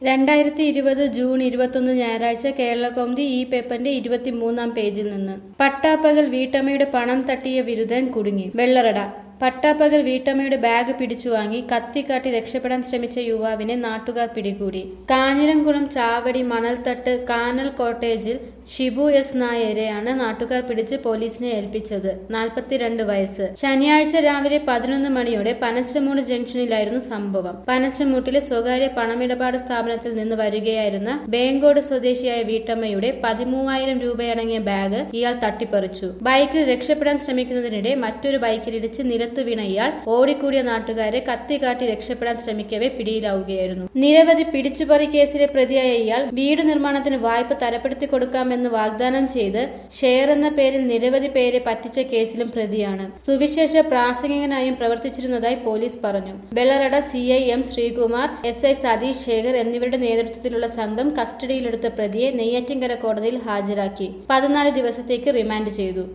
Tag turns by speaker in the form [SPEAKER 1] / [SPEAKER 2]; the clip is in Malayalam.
[SPEAKER 1] രണ്ടായിരത്തി ഇരുപത് ജൂൺ ഇരുപത്തൊന്ന് ഞായറാഴ്ച കേരളകൗമുദി ഈ പേപ്പറിന്റെ ഇരുപത്തിമൂന്നാം പേജിൽ നിന്ന് പട്ടാപ്പകൽ വീട്ടമ്മയുടെ പണം തട്ടിയ ബിരുദൻ കുടുങ്ങി വെള്ളറട പട്ടാപ്പകൽ വീട്ടമ്മയുടെ ബാഗ് പിടിച്ചുവാങ്ങി കത്തിക്കാട്ടി രക്ഷപ്പെടാൻ ശ്രമിച്ച യുവാവിനെ നാട്ടുകാർ പിടികൂടി കാഞ്ഞിരംകുളം ചാവടി മണൽത്തട്ട് കാനൽ കോട്ടേജിൽ ഷിബു എസ് നായരെയാണ് നാട്ടുകാർ പിടിച്ച് പോലീസിനെ ഏൽപ്പിച്ചത് നാൽപ്പത്തിരണ്ട് വയസ്സ് ശനിയാഴ്ച രാവിലെ പതിനൊന്ന് മണിയോടെ പനച്ചമൂട് ജംഗ്ഷനിലായിരുന്നു സംഭവം പനച്ചമൂട്ടിലെ സ്വകാര്യ പണമിടപാട് സ്ഥാപനത്തിൽ നിന്ന് വരികയായിരുന്ന ബേങ്കോട് സ്വദേശിയായ വീട്ടമ്മയുടെ പതിമൂവായിരം രൂപയടങ്ങിയ ബാഗ് ഇയാൾ തട്ടിപ്പറിച്ചു ബൈക്കിൽ രക്ഷപ്പെടാൻ ശ്രമിക്കുന്നതിനിടെ മറ്റൊരു ബൈക്കിലിടിച്ച് നിലത്തു വീണ ഇയാൾ ഓടിക്കൂടിയ നാട്ടുകാരെ കത്തികാട്ടി രക്ഷപ്പെടാൻ ശ്രമിക്കവെ പിടിയിലാവുകയായിരുന്നു നിരവധി പിടിച്ചുപറി കേസിലെ പ്രതിയായ ഇയാൾ വീട് നിർമ്മാണത്തിന് വായ്പ തരപ്പെടുത്തി കൊടുക്കാമെന്ന് വാഗ്ദാനം ചെയ്ത് ഷെയർ എന്ന പേരിൽ നിരവധി പേരെ പറ്റിച്ച കേസിലും പ്രതിയാണ് സുവിശേഷ പ്രാസംഗികനായും പ്രവർത്തിച്ചിരുന്നതായി പോലീസ് പറഞ്ഞു Vellarada C I M Sreekumar S I Satheesh Sekhar എന്നിവരുടെ നേതൃത്വത്തിലുള്ള സംഘം കസ്റ്റഡിയിലെടുത്ത പ്രതിയെ നെയ്യാറ്റിൻകര കോടതിയിൽ ഹാജരാക്കി പതിനാല് ദിവസത്തേക്ക് റിമാൻഡ് ചെയ്തു